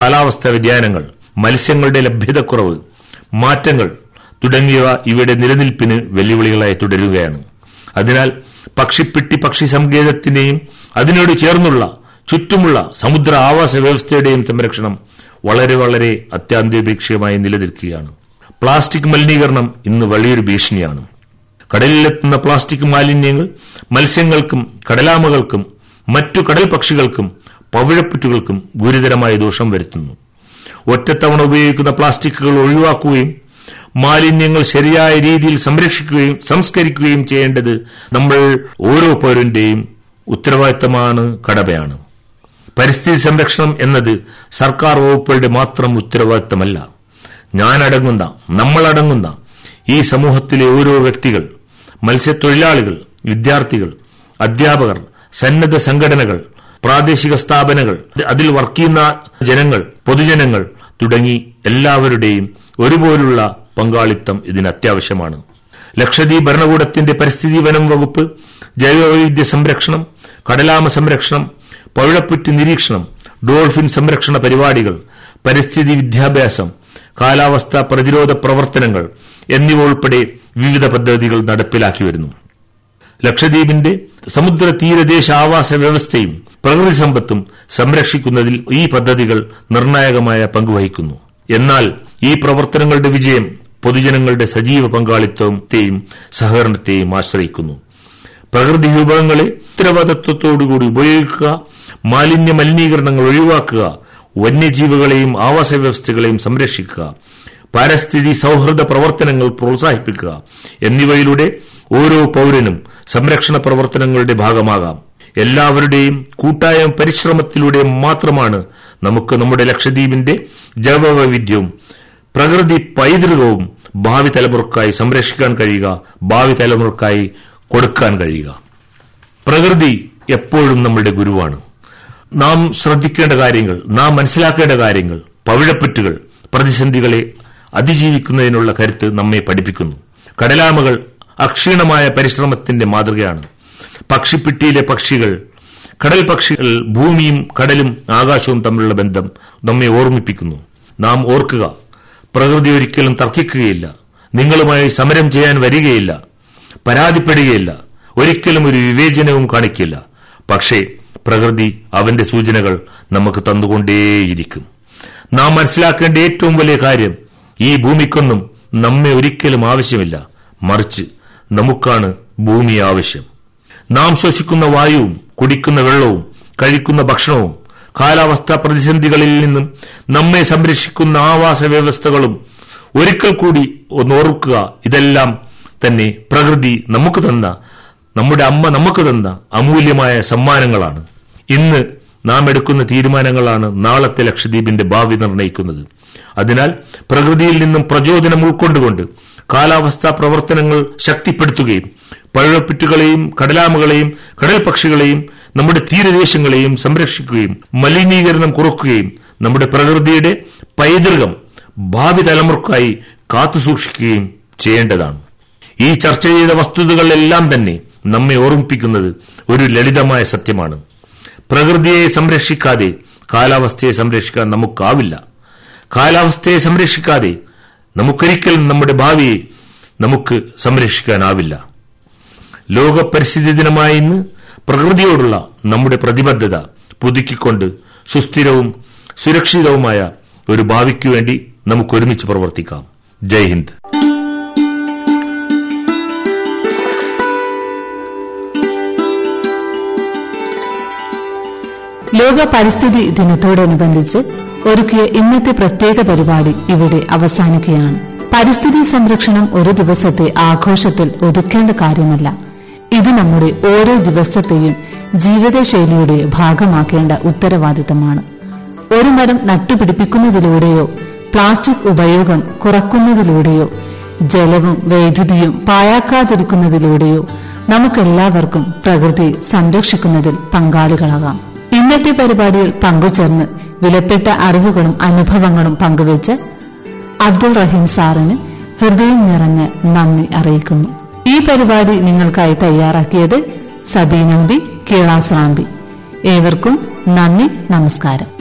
കാലാവസ്ഥാ വ്യതിയാനങ്ങൾ മത്സ്യങ്ങളുടെ ലഭ്യതക്കുറവ് മാറ്റങ്ങൾ തുടങ്ങിയവ ഇവയുടെ നിലനിൽപ്പിന് വെല്ലുവിളികളായി തുടരുകയാണ് അതിനാൽ പക്ഷിപ്പെട്ടി പക്ഷി സങ്കേതത്തിന്റെയും അതിനോട് ചേർന്നുള്ള ചുറ്റുമുള്ള സമുദ്ര ആവാസ വ്യവസ്ഥയുടെയും സംരക്ഷണം വളരെ വളരെ അത്യാന്തപേക്ഷീയമായി നിലനിൽക്കുകയാണ് പ്ലാസ്റ്റിക് മലിനീകരണം ഇന്ന് വലിയൊരു ഭീഷണിയാണ് കടലിലെത്തുന്ന പ്ലാസ്റ്റിക് മാലിന്യങ്ങൾ മത്സ്യങ്ങൾക്കും കടലാമകൾക്കും മറ്റു കടൽ പക്ഷികൾക്കും പവിഴപ്പുറ്റുകൾക്കും ഗുരുതരമായ ദോഷം വരുത്തുന്നു ഒറ്റത്തവണ ഉപയോഗിക്കുന്ന പ്ലാസ്റ്റിക്കുകൾ ഒഴിവാക്കുകയും മാലിന്യങ്ങൾ ശരിയായ രീതിയിൽ സംരക്ഷിക്കുകയും സംസ്കരിക്കുകയും ചെയ്യേണ്ടത് നമ്മൾ ഓരോ പൗരന്റെയും ഉത്തരവാദിത്തമാണ് കടമയാണ് പരിസ്ഥിതി സംരക്ഷണം എന്നത് സർക്കാർ വകുപ്പുകളുടെ മാത്രം ഉത്തരവാദിത്തമല്ല ഞാനടങ്ങുന്ന നമ്മളടങ്ങുന്ന ഈ സമൂഹത്തിലെ ഓരോ വ്യക്തികൾ മത്സ്യത്തൊഴിലാളികൾ വിദ്യാർത്ഥികൾ അധ്യാപകർ സന്നദ്ധ സംഘടനകൾ പ്രാദേശിക സ്ഥാപനങ്ങൾ അതിൽ വർക്ക് ചെയ്യുന്ന ജനങ്ങൾ പൊതുജനങ്ങൾ തുടങ്ങി എല്ലാവരുടെയും ഒരുപോലുള്ള പങ്കാളിത്തം ഇതിന് അത്യാവശ്യമാണ് ലക്ഷദ്വീപ് ഭരണകൂടത്തിന്റെ പരിസ്ഥിതി വനം വകുപ്പ് ജൈവവൈവിധ്യ സംരക്ഷണം കടലാമ സംരക്ഷണം പവിഴപ്പുറ്റ് നിരീക്ഷണം ഡോൾഫിൻ സംരക്ഷണ പരിപാടികൾ പരിസ്ഥിതി വിദ്യാഭ്യാസം കാലാവസ്ഥാ പ്രതിരോധ പ്രവർത്തനങ്ങൾ എന്നിവ ഉൾപ്പെടെ വിവിധ പദ്ധതികൾ നടപ്പിലാക്കി വരുന്നു ലക്ഷദ്വീപിന്റെ സമുദ്ര തീരദേശ ആവാസ വ്യവസ്ഥയും പ്രകൃതി സമ്പത്തും സംരക്ഷിക്കുന്നതിൽ ഈ പദ്ധതികൾ നിർണായകമായ പങ്കുവഹിക്കുന്നു എന്നാൽ ഈ പ്രവർത്തനങ്ങളുടെ വിജയം പൊതുജനങ്ങളുടെ സജീവ പങ്കാളിത്തത്തെയും സഹകരണത്തെയും ആശ്രയിക്കുന്നു പ്രകൃതി വിഭവങ്ങളെ ഉത്തരവാദിത്വത്തോടുകൂടി ഉപയോഗിക്കുക മാലിന്യ മലിനീകരണങ്ങൾ ഒഴിവാക്കുക വന്യജീവികളെയും ആവാസ വ്യവസ്ഥകളെയും സംരക്ഷിക്കുക പാരിസ്ഥിതി സൗഹൃദ പ്രവർത്തനങ്ങൾ പ്രോത്സാഹിപ്പിക്കുക എന്നിവയിലൂടെ ഓരോ പൗരനും സംരക്ഷണ പ്രവർത്തനങ്ങളുടെ ഭാഗമാകാം എല്ലാവരുടെയും കൂട്ടായ പരിശ്രമത്തിലൂടെ മാത്രമാണ് നമുക്ക് നമ്മുടെ ലക്ഷദ്വീപിന്റെ ജൈവവൈവിധ്യവും പ്രകൃതി പൈതൃകവും ഭാവി തലമുറക്കായി സംരക്ഷിക്കാൻ കഴിയുക ഭാവി തലമുറക്കായി കൊടുക്കാൻ കഴിയുക പ്രകൃതി എപ്പോഴും നമ്മളുടെ ഗുരുവാണ് നാം ശ്രദ്ധിക്കേണ്ട കാര്യങ്ങൾ നാം മനസ്സിലാക്കേണ്ട കാര്യങ്ങൾ പവിഴപ്പറ്റുകൾ പ്രതിസന്ധികളെ അതിജീവിക്കുന്നതിനുള്ള കരുത്ത് നമ്മെ പഠിപ്പിക്കുന്നു കടലാമകൾ അക്ഷീണമായ പരിശ്രമത്തിന്റെ മാതൃകയാണ് പക്ഷിപ്പെട്ടിയിലെ പക്ഷികൾ കടൽ പക്ഷികൾ ഭൂമിയും കടലും ആകാശവും തമ്മിലുള്ള ബന്ധം നമ്മെ ഓർമ്മിപ്പിക്കുന്നു നാം ഓർക്കുക പ്രകൃതി ഒരിക്കലും തർക്കിക്കുകയില്ല നിങ്ങളുമായി സമരം ചെയ്യാൻ വരികയില്ല പരാതിപ്പെടുകയില്ല ഒരിക്കലും ഒരു വിവേചനവും കാണിക്കില്ല പക്ഷേ പ്രകൃതി അവന്റെ സൂചനകൾ നമുക്ക് തന്നുകൊണ്ടേയിരിക്കും നാം മനസ്സിലാക്കേണ്ട ഏറ്റവും വലിയ കാര്യം ഈ ഭൂമിക്കൊന്നും നമ്മെ ഒരിക്കലും ആവശ്യമില്ല മറിച്ച് നമുക്കാണ് ഭൂമി ആവശ്യം നാം ശ്വസിക്കുന്ന വായുവും കുടിക്കുന്ന വെള്ളവും കഴിക്കുന്ന ഭക്ഷണവും കാലാവസ്ഥാ പ്രതിസന്ധികളിൽ നിന്നും നമ്മെ സംരക്ഷിക്കുന്ന ആവാസ വ്യവസ്ഥകളും ഒരിക്കൽ കൂടി ഒന്ന് ഓർക്കുക ഇതെല്ലാം തന്നെ പ്രകൃതി നമുക്ക് തന്ന നമ്മുടെ അമ്മ നമുക്ക് തന്ന അമൂല്യമായ സമ്മാനങ്ങളാണ് ഇന്ന് നാം എടുക്കുന്ന തീരുമാനങ്ങളാണ് നാളത്തെ ലക്ഷദ്വീപിന്റെ ഭാവി നിർണ്ണയിക്കുന്നത് അതിനാൽ പ്രകൃതിയിൽ നിന്നും പ്രചോദനം ഉൾക്കൊണ്ടുകൊണ്ട് കാലാവസ്ഥാ പ്രവർത്തനങ്ങൾ ശക്തിപ്പെടുത്തുകയും പഴപ്പിറ്റുകളെയും കടലാമകളെയും കടൽ പക്ഷികളെയും നമ്മുടെ തീരദേശങ്ങളെയും സംരക്ഷിക്കുകയും മലിനീകരണം കുറക്കുകയും നമ്മുടെ പ്രകൃതിയുടെ പൈതൃകം ഭാവി തലമുറക്കായി കാത്തുസൂക്ഷിക്കുകയും ചെയ്യേണ്ടതാണ് ഈ ചർച്ച ചെയ്ത വസ്തുതകളെല്ലാം തന്നെ നമ്മെ ഓർമ്മിപ്പിക്കുന്നത് ഒരു ലളിതമായ സത്യമാണ് പ്രകൃതിയെ സംരക്ഷിക്കാതെ കാലാവസ്ഥയെ സംരക്ഷിക്കാൻ നമുക്കാവില്ല കാലാവസ്ഥയെ സംരക്ഷിക്കാതെ നമുക്കൊരിക്കലും നമ്മുടെ ഭാവിയെ നമുക്ക് സംരക്ഷിക്കാനാവില്ല ലോക പരിസ്ഥിതി ദിനമായ ഇന്ന് പ്രകൃതിയോടുള്ള നമ്മുടെ പ്രതിബദ്ധത പുതുക്കിക്കൊണ്ട് സുസ്ഥിരവും സുരക്ഷിതവുമായ ഒരു ഭാവിക്കു വേണ്ടി നമുക്ക് ഒരുമിച്ച് പ്രവർത്തിക്കാം ജയ് ഹിന്ദ് ലോക പരിസ്ഥിതി ദിനത്തോടനുബന്ധിച്ച് ഒരുക്കിയ ഇന്നത്തെ പ്രത്യേക പരിപാടി ഇവിടെ അവസാനിക്കുകയാണ് പരിസ്ഥിതി സംരക്ഷണം ഒരു ദിവസത്തെ ആഘോഷത്തിൽ ഒതുക്കേണ്ട കാര്യമല്ല ഇത് നമ്മുടെ ഓരോ ദിവസത്തെയും ജീവിതശൈലിയുടെ ഭാഗമാക്കേണ്ട ഉത്തരവാദിത്തമാണ് ഒരു മരം നട്ടുപിടിപ്പിക്കുന്നതിലൂടെയോ പ്ലാസ്റ്റിക് ഉപയോഗം കുറക്കുന്നതിലൂടെയോ ജലവും വൈദ്യുതിയും പാഴാക്കാതിരിക്കുന്നതിലൂടെയോ നമുക്കെല്ലാവർക്കും പ്രകൃതി സംരക്ഷിക്കുന്നതിൽ പങ്കാളികളാകാം ഇന്നത്തെ പരിപാടിയിൽ പങ്കുചേർന്ന് വിലപ്പെട്ട അറിവുകളും അനുഭവങ്ങളും പങ്കുവച്ച് അബ്ദുൾ റഹീം സാറിന് ഹൃദയം നിറഞ്ഞ നന്ദി അറിയിക്കുന്നു ഈ പരിപാടി നിങ്ങൾക്കായി തയ്യാറാക്കിയത് സബീനമ്പി കീളാസ്രാമ്പി ഏവർക്കും നന്ദി നമസ്കാരം